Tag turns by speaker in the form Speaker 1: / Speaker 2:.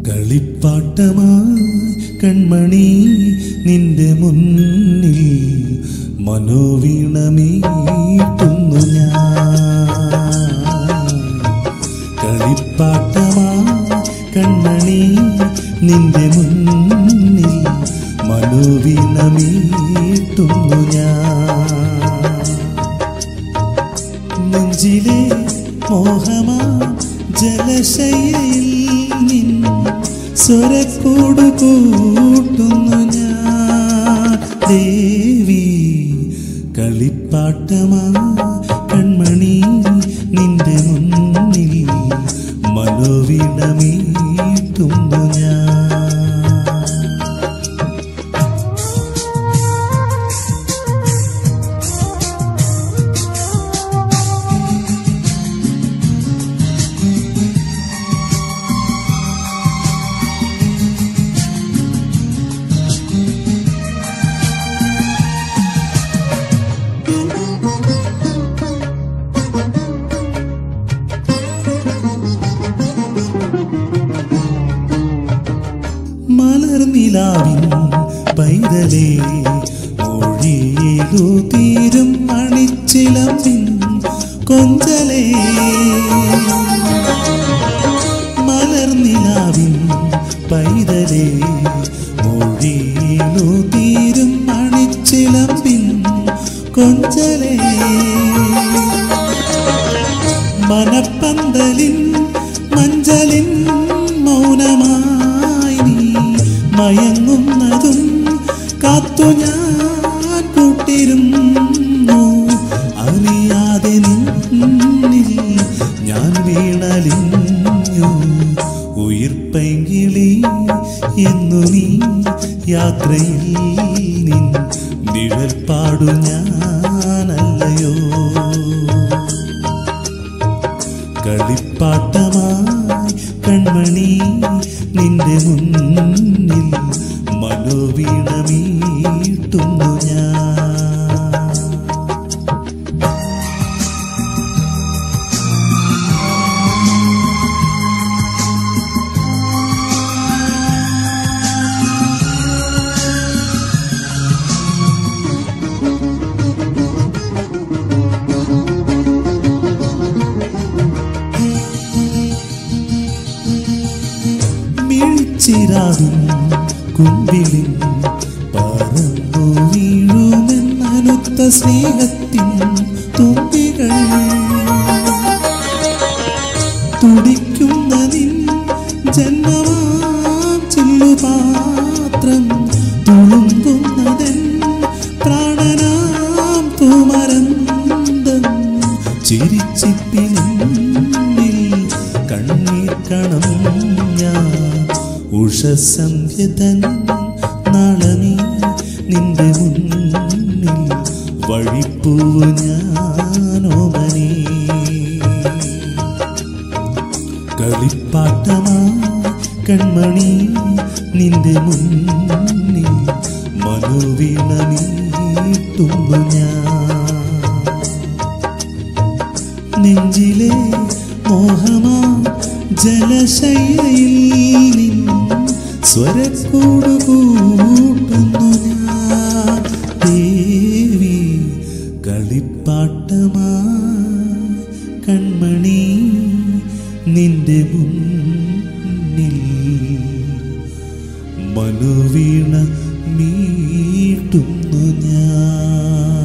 Speaker 1: കളിപ്പാട്ടമായി കൺമണി നിന്റെ മുന്നിൽ മനോവീണമീട്ടുന്നു ഞാൻ കളിപ്പാട്ടമായി കൺമണി നിന്റെ മുന്നിൽ മനോവീണമീട്ടുന്നു ഞാൻ നെഞ്ചിലെ മോഹമാ ജലശയിൽ നിൻ സ്വരക്കൂട് കൂട്ടുന്നു ഞാൻ ദേവി കളിപ്പാട്ടമാ കൺമണി നിന്റെ മുന്നിൽ മനോവീണമീട്ടുന്നു ഞാൻ മലർനിലാവിൻ പൈതലേ മൊഴിയിലു തീരും മണിച്ചിലമ്പിൻ കൊഞ്ചലേ മലർനിലാവിൻ പൈതലേ മൊഴിയിലു തീരും മണിച്ചിലമ്പിൻ കൊഞ്ചലേ മനപ്പന്തലിൻ മഞ്ചലിൻ മൗനമായി നീ മയങ്ങുന്നതും കാത്തു ഞാൻ കൂട്ടിരുന്നു അറിയാതെ നിന്നിൽ ഞാൻ വീണലിഞ്ഞു ഉയിർപ്പൈങ്കിളി എന്നു നീ യാത്രയിൽ നിൻ നിഴൽ പാടു ഞാനല്ലയോ കളിപ്പാട്ടമായി കൺമണി നിന്റെ മുന്നിൽ മനോവീണമീട്ടുന്നു ഞാൻ മിഴിച്ചിരാതും കുമ്പിളിൻ പറന്നു വീഴുമെന്നനുത്ത സ്നേഹത്തിൻ തുമ്പികൾ തുടിക്കുന്ന നിൻ ജന്മമാം ചില്ലുപാത്രം തുളുമ്പുന്നതൻ പ്രാണനാം തുമരന്തം ചിരിച്ചിപ്പിനുള്ളിൽ കണ്ണീർ കണം ഞാൻ ഉഷസന്ധ്യതൻ നാളമീ നിന്റെ മുന്നിൽ വഴിപ്പൂവ് ഞാനോമനേ കളിപ്പാട്ടമായി കൺമണി നിന്റെ മുന്നിൽ മനോവീണമീട്ടുന്നു ഞാൻ നെഞ്ചിലെ മോഹമാ ജലശയ്യയിൽ നിൻ സ്വരക്കൂട് കൂട്ടുന്നു ഞാൻ ദേവി കളിപ്പാട്ടമായി കൺമണി നിന്റെ മുന്നിൽ മനുവീണ മീട്ടുന്നു ഞാൻ